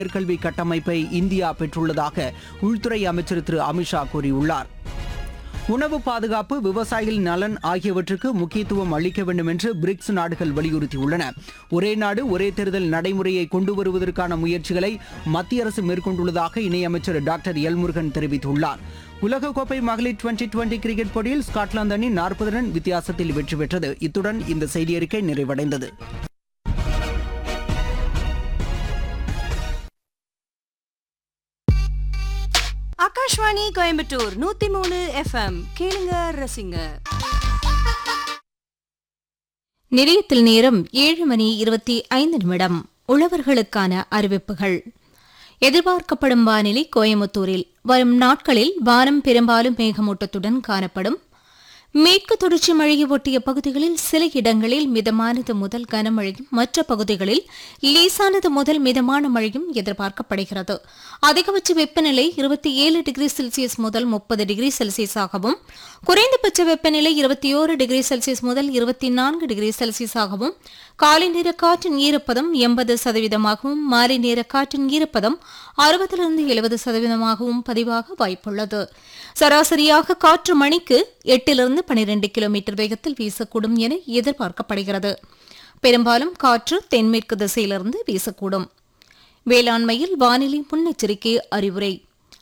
உயர்கல்வி கட்டமைப்பை இந்தியா பெற்றுள்ளதாக உள்துறை அமைச்சர் திரு அமித்ஷா கூறியுள்ளார் உணவு பாதுகாப்பு விவசாயிகள் நலன் ஆகியவற்றுக்கு முக்கியத்துவம் அளிக்க வேண்டும் என்று பிரிக்ஸ் நாடுகள் வலியுறுத்தியுள்ளன ஒரே நாடு ஒரே தேர்தல் நடைமுறையை கொண்டு வருவதற்கான முயற்சிகளை மத்திய அரசு மேற்கொண்டுள்ளதாக இணையமைச்சர் டாக்டர் எல்முருகன் தெரிவித்துள்ளார் உலகக்கோப்பை மகளிர் டுவெண்டி டுவெண்டி கிரிக்கெட் போட்டியில் ஸ்காட்லாந்து அணி நாற்பது ரன் வித்தியாசத்தில் வெற்றி பெற்றது இத்துடன் இந்த செய்தியறிக்கை நிறைவடைந்தது ஆகாஷ்வாணி கோயம்புத்தூர் நூத்தி மூணு எஃப்எம் கேளுங்க ரசிங்க நிலையத்தில் நேரம் ஏழு மணி இருபத்தி ஐந்து நிமிடம் உழவர்களுக்கான அறிவிப்புகள் எதிர்பார்க்கப்படும் வானிலை கோயமுத்தூரில் வரும் நாட்களில் வானம் பெரும்பாலும் மேகமூட்டத்துடன் காணப்படும் மேற்கு தொடர்ச்சி மழையை ஒட்டிய பகுதிகளில் சில இடங்களில் மிதமானது முதல் கனமழையும் மற்ற பகுதிகளில் லேசானது முதல் மிதமான மழையும் எதிர்பார்க்கப்படுகிறது அதிகபட்ச வெப்பநிலை இருபத்தி ஏழு டிகிரி செல்சியஸ் முதல் முப்பது டிகிரி செல்சியஸாகவும் குறைந்தபட்ச வெப்பநிலை இருபத்தி ஓரு டிகிரி செல்சியஸ் முதல் இருபத்தி நான்கு டிகிரி செல்சியஸாகவும் காலை நேர காற்றின் ஈரப்பதம் எண்பது சதவீதமாகவும் மாலை நேர காற்றின் ஈரப்பதம் அறுபதிலிருந்து எழுபது சதவீதமாகவும் பதிவாக வாய்ப்புள்ளது சராசரியாக காற்று மணிக்கு எட்டிலிருந்து பனிரெண்டு கிலோமீட்டர் வேகத்தில் வீசக்கூடும் என எதிர்பார்க்கப்படுகிறது பெரும்பாலும் காற்று தென்மேற்கு திசையிலிருந்து வீசக்கூடும் வேளாண்மையில் வானிலை முன்னெச்சரிக்கை அறிவுரை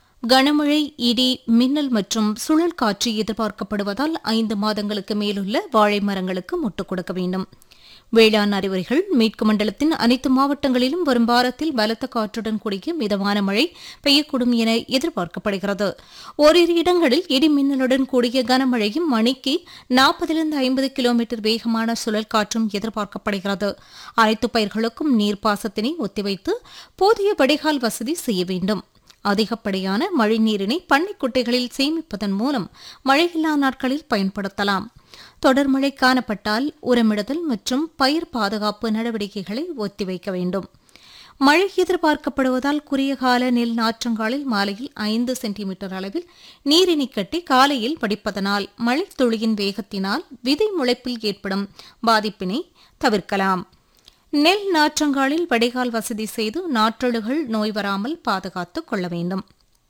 கனமழை இடி மின்னல் மற்றும் சுழல் காற்று எதிர்பார்க்கப்படுவதால் ஐந்து மாதங்களுக்கு மேலுள்ள வாழை மரங்களுக்கு முட்டுக் கொடுக்க வேண்டும் வேளாண் அறிவுரைகள் மேற்கு மண்டலத்தின் அனைத்து மாவட்டங்களிலும் வரும் வாரத்தில் பலத்த காற்றுடன் கூடிய மிதமான மழை பெய்யக்கூடும் என எதிர்பார்க்கப்படுகிறது ஓரிரு இடங்களில் இடி மின்னலுடன் கூடிய கனமழையும் மணிக்கு நாற்பதிலிருந்து ஐம்பது கிலோமீட்டர் வேகமான சுழல் காற்றும் எதிர்பார்க்கப்படுகிறது அனைத்து பயிர்களுக்கும் நீர்ப்பாசத்தினை ஒத்திவைத்து போதிய வடிகால் வசதி செய்ய வேண்டும் அதிகப்படியான மழைநீரினை பண்ணைக் குட்டைகளில் சேமிப்பதன் மூலம் மழையில்லா நாட்களில் பயன்படுத்தலாம் தொடர் மழை காணப்பட்டால் உரமிடுதல் மற்றும் பயிர் பாதுகாப்பு நடவடிக்கைகளை ஒத்திவைக்க வேண்டும் மழை எதிர்பார்க்கப்படுவதால் குறுகிய கால நெல் நாற்றங்காலில் மாலையில் ஐந்து சென்டிமீட்டர் அளவில் நீரினை கட்டி காலையில் வடிப்பதனால் மழை துளியின் வேகத்தினால் விதை முளைப்பில் ஏற்படும் பாதிப்பினை தவிர்க்கலாம் நெல் நாற்றங்காலில் வடிகால் வசதி செய்து நாற்றழுகள் நோய் வராமல் பாதுகாத்துக் கொள்ள வேண்டும்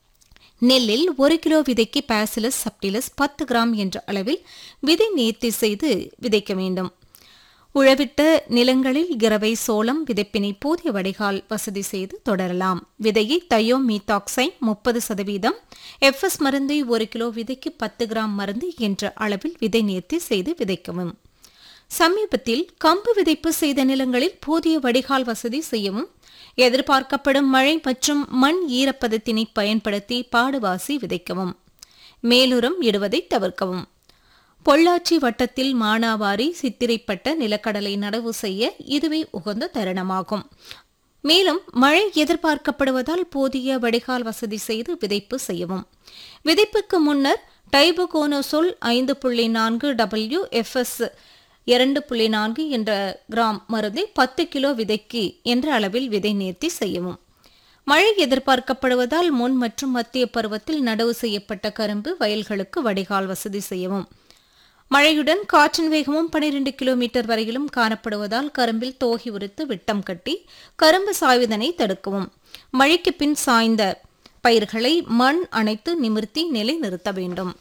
நெல்லில் ஒரு கிலோ விதைக்கு பாசிலஸ் சப்டிலஸ் பத்து கிராம் என்ற அளவில் விதை நேர்த்தி செய்து விதைக்க வேண்டும் உழவிட்ட நிலங்களில் இரவை சோளம் விதைப்பினை போதிய வடிகால் வசதி செய்து தொடரலாம் விதையை தயோ மீத்தாக்சைன் முப்பது சதவீதம் எஃப்எஸ் மருந்தை ஒரு கிலோ விதைக்கு பத்து கிராம் மருந்து என்ற அளவில் விதை நேர்த்தி செய்து விதைக்கவும் சமீபத்தில் கம்பு விதைப்பு செய்த நிலங்களில் போதிய வடிகால் வசதி செய்யவும் எதிர்பார்க்கப்படும் மழை மற்றும் மண் ஈரப்பதத்தினை பயன்படுத்தி பாடுவாசி விதைக்கவும் மேலுரம் இடுவதை தவிர்க்கவும் பொள்ளாச்சி வட்டத்தில் மானாவாரி சித்திரைப்பட்ட நிலக்கடலை நடவு செய்ய இதுவே உகந்த தருணமாகும் மேலும் மழை எதிர்பார்க்கப்படுவதால் போதிய வடிகால் வசதி செய்து விதைப்பு செய்யவும் விதைப்புக்கு முன்னர் டைபுகோனோசோல் ஐந்து புள்ளி நான்கு டபிள்யூ எஃப்எஸ் இரண்டு புள்ளி நான்கு என்ற கிராம் மருந்தை பத்து கிலோ விதைக்கு என்ற அளவில் விதை நேர்த்தி செய்யவும் மழை எதிர்பார்க்கப்படுவதால் முன் மற்றும் மத்திய பருவத்தில் நடவு செய்யப்பட்ட கரும்பு வயல்களுக்கு வடிகால் வசதி செய்யவும் மழையுடன் காற்றின் வேகமும் பனிரெண்டு கிலோமீட்டர் வரையிலும் காணப்படுவதால் கரும்பில் தோகி உரித்து விட்டம் கட்டி கரும்பு சாய்வதனை தடுக்கவும் மழைக்கு பின் சாய்ந்த பயிர்களை மண் அணைத்து நிமிர்த்தி நிலை நிறுத்த வேண்டும்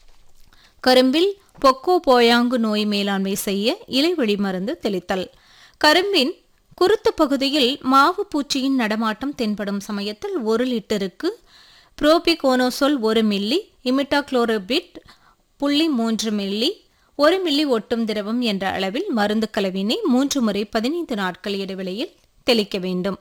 கரும்பில் பொக்கோ போயாங்கு நோய் மேலாண்மை செய்ய இலைவழி மருந்து தெளித்தல் கரும்பின் குருத்து பகுதியில் மாவு பூச்சியின் நடமாட்டம் தென்படும் சமயத்தில் ஒரு லிட்டருக்கு புரோபிகோனோசோல் ஒரு மில்லி இமிட்டாக்ளோரோபிட் புள்ளி மூன்று மில்லி ஒரு மில்லி ஒட்டும் திரவம் என்ற அளவில் மருந்து கலவினை மூன்று முறை பதினைந்து நாட்கள் இடைவெளியில் தெளிக்க வேண்டும்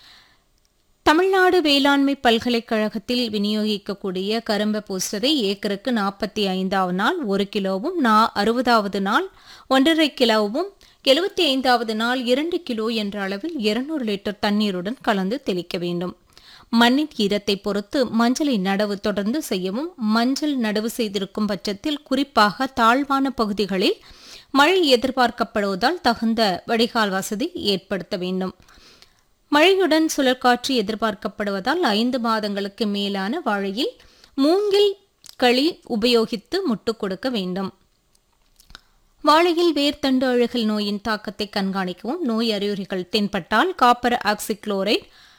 தமிழ்நாடு வேளாண்மை பல்கலைக்கழகத்தில் விநியோகிக்கக்கூடிய கரும்பு பூஸ்டரை ஏக்கருக்கு நாற்பத்தி ஐந்தாவது நாள் ஒரு கிலோவும் நா அறுபதாவது நாள் ஒன்றரை கிலோவும் எழுபத்தி ஐந்தாவது நாள் இரண்டு கிலோ என்ற அளவில் இருநூறு லிட்டர் தண்ணீருடன் கலந்து தெளிக்க வேண்டும் மண்ணின் ஈரத்தை பொறுத்து மஞ்சளை நடவு தொடர்ந்து செய்யவும் மஞ்சள் நடவு செய்திருக்கும் பட்சத்தில் குறிப்பாக தாழ்வான பகுதிகளில் மழை எதிர்பார்க்கப்படுவதால் தகுந்த வடிகால் வசதி ஏற்படுத்த வேண்டும் மழையுடன் சுழற்காற்று எதிர்பார்க்கப்படுவதால் ஐந்து மாதங்களுக்கு மேலான வாழையில் மூங்கில் களி உபயோகித்து முட்டு கொடுக்க வேண்டும் வாழையில் வேர்த்தண்டு அழுகல் நோயின் தாக்கத்தை கண்காணிக்கவும் நோய் அறிகுறிகள் தென்பட்டால் காப்பர் ஆக்சிக்ளோரைட்